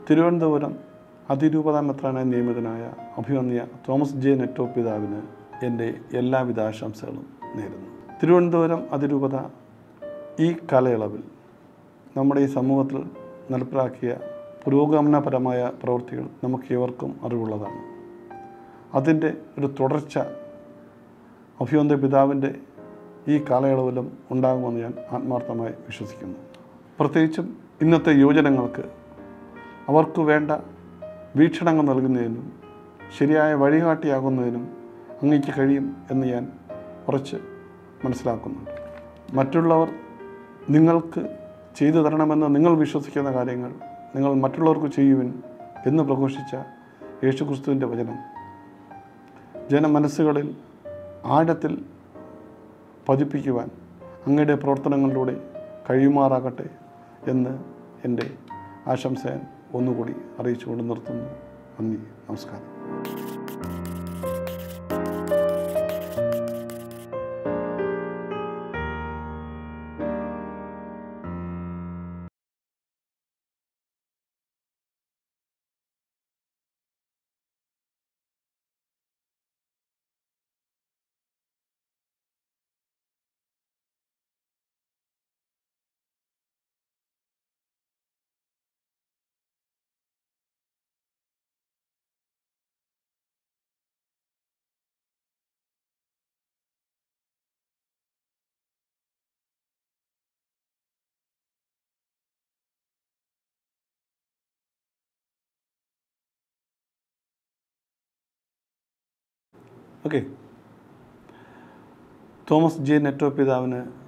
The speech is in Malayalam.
തിരുവനന്തപുരം അതിരൂപതാ മെത്രാനായി നിയമിതനായ അഭിമന്യ തോമസ് ജെ നെറ്റോ പിതാവിന് എൻ്റെ എല്ലാവിധ ആശംസകളും നേരുന്നു തിരുവനന്തപുരം അതിരൂപത ഈ കാലയളവിൽ നമ്മുടെ ഈ സമൂഹത്തിൽ നടപ്പിലാക്കിയ പുരോഗമനപരമായ പ്രവൃത്തികൾ നമുക്ക് ഏവർക്കും അറിവുള്ളതാണ് അതിൻ്റെ ഒരു തുടർച്ച അഭിയന്ത പിതാവിൻ്റെ ഈ കാലയളവിലും ഉണ്ടാകുമെന്ന് ഞാൻ ആത്മാർത്ഥമായി വിശ്വസിക്കുന്നു പ്രത്യേകിച്ചും ഇന്നത്തെ യുവജനങ്ങൾക്ക് അവർക്ക് വേണ്ട വീക്ഷണങ്ങൾ നൽകുന്നതിനും ശരിയായ വഴികാട്ടിയാകുന്നതിനും അങ്ങേക്ക് കഴിയും എന്ന് ഞാൻ ഉറച്ച് മനസ്സിലാക്കുന്നുണ്ട് മറ്റുള്ളവർ നിങ്ങൾക്ക് ചെയ്തു തരണമെന്ന് നിങ്ങൾ വിശ്വസിക്കുന്ന കാര്യങ്ങൾ നിങ്ങൾ മറ്റുള്ളവർക്ക് ചെയ്യുവിൻ എന്ന് പ്രഘോഷിച്ച യേശുക്രിസ്തുവിൻ്റെ വചനം ജനമനസ്സുകളിൽ ആഴത്തിൽ പതിപ്പിക്കുവാൻ അങ്ങയുടെ പ്രവർത്തനങ്ങളിലൂടെ കഴിയുമാറാകട്ടെ എന്ന് എൻ്റെ ആശംസ ഞാൻ ഒന്നുകൂടി അറിയിച്ചുകൊണ്ട് നിർത്തുന്നു നന്ദി നമസ്കാരം ഓക്കെ തോമസ് ജെ നെറ്റോ പിതാവിന്